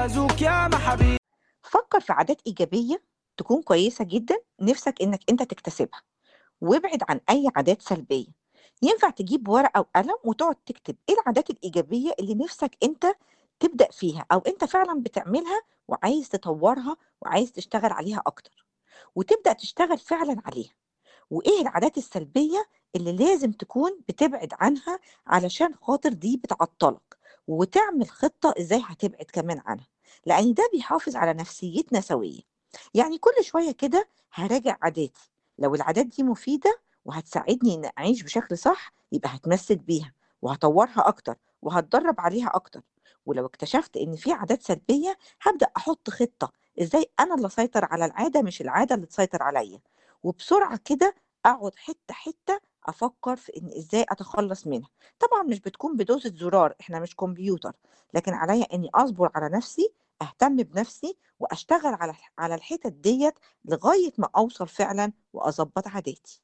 بازوك يا محبيب فكر في عادات إيجابية تكون كويسة جدا نفسك إنك أنت تكتسبها وابعد عن أي عادات سلبية ينفع تجيب ورقة وقلم وتقعد تكتب إيه العادات الإيجابية اللي نفسك أنت تبدأ فيها أو أنت فعلا بتعملها وعايز تطورها وعايز تشتغل عليها أكتر وتبدأ تشتغل فعلا عليها وإيه العادات السلبية اللي لازم تكون بتبعد عنها علشان خاطر دي بتعطلك وتعمل خطة إزاي هتبعد كمان عنها لأن ده بيحافظ على نفسيتنا سوية يعني كل شوية كده هراجع عاداتي لو العادات دي مفيدة وهتساعدني إن أعيش بشكل صح يبقى هتمسك بيها وهطورها أكتر وهتدرب عليها أكتر ولو اكتشفت إن في عادات سلبية هبدأ أحط خطة إزاي أنا اللي أسيطر على العادة مش العادة اللي تسيطر عليا وبسرعة كده أقعد حتة حتة أفكر في إن إزاي أتخلص منها طبعا مش بتكون بدوسة زرار إحنا مش كمبيوتر لكن عليا إني أصبر على نفسي أهتم بنفسي وأشتغل على على الحتت ديت لغاية ما أوصل فعلا وأظبط عاداتي